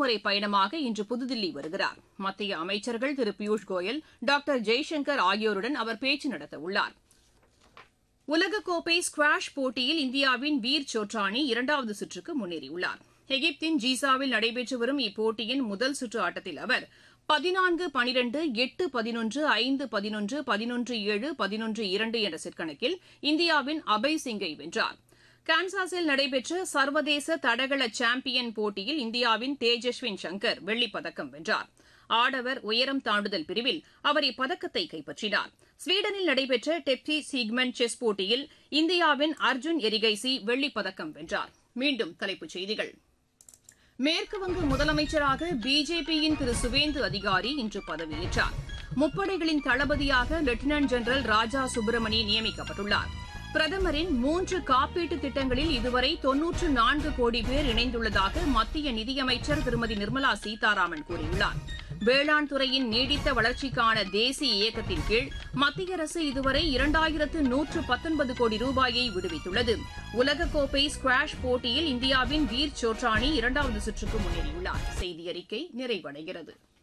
அரசுமுறை பயணமாக இன்று புதுதில்லி வருகிறார் மத்திய அமைச்சர்கள் திரு பியூஷ் கோயல் டாக்டர் ஜெய்சங்கர் ஆகியோருடன் அவர் பேச்சு நடத்தவுள்ளார் உலகக்கோப்பை ஸ்குவாஷ் போட்டியில் இந்தியாவின் வீர் சோட்ரானி இரண்டாவது சுற்றுக்கு முன்னேறியுள்ளார் எகிப்தின் ஜீசாவில் நடைபெற்று வரும் இப்போட்டியின் முதல் சுற்று ஆட்டத்தில் அவர் பதினான்கு பனிரெண்டு எட்டு பதினொன்று ஐந்து பதினொன்று பதினொன்று ஏழு பதினொன்று இரண்டு என்ற செட் கணக்கில் இந்தியாவின் அபய் சிங்கை வென்றார் கான்சாஸில் நடைபெற்ற சர்வதேச தடகள சாம்பியன் போட்டியில் இந்தியாவின் தேஜஸ்வின் சங்கர் வெள்ளிப் பதக்கம் வென்றார் ஆடவர் உயரம் தாண்டுதல் பிரிவில் அவர் இப்பதக்கத்தை கைப்பற்றினார் ஸ்வீடனில் நடைபெற்ற டெப்சி சீக்மெண்ட் செஸ் போட்டியில் இந்தியாவின் அர்ஜுன் எரிகைசி வெள்ளிப் பதக்கம் வென்றார் மீண்டும் தலைப்புச் செய்திகள் மேற்குவங்க முதலமைச்சராக பிஜேபியின் திரு சுவேந்து அதிகாரி இன்று பதவியேற்றார் முப்படைகளின் தளபதியாக லெப்டினன்ட் ஜெனரல் ராஜா சுப்பிரமணி நியமிக்கப்பட்டுள்ளார் பிரதமரின் மூன்று காப்பீட்டு திட்டங்களில் இதுவரை தொன்னூற்று நான்கு கோடி பேர் இணைந்துள்ளதாக மத்திய நிதியமைச்சர் திருமதி நிர்மலா சீதாராமன் கூறியுள்ளார் வேளாண் துறையின் நீடித்த வளர்ச்சிக்கான தேசிய இயக்கத்தின் கீழ் மத்திய அரசு இதுவரை இரண்டாயிரத்து நூற்று பத்தொன்பது கோடி ரூபாயை விடுவித்துள்ளது உலகக்கோப்பை ஸ்குவாஷ் போட்டியில் இந்தியாவின் வீர் சோட்ரானி இரண்டாவது சுற்றுக்கு முன்னேறியுள்ளார் செய்தி அறிக்கை நிறைவடைகிறது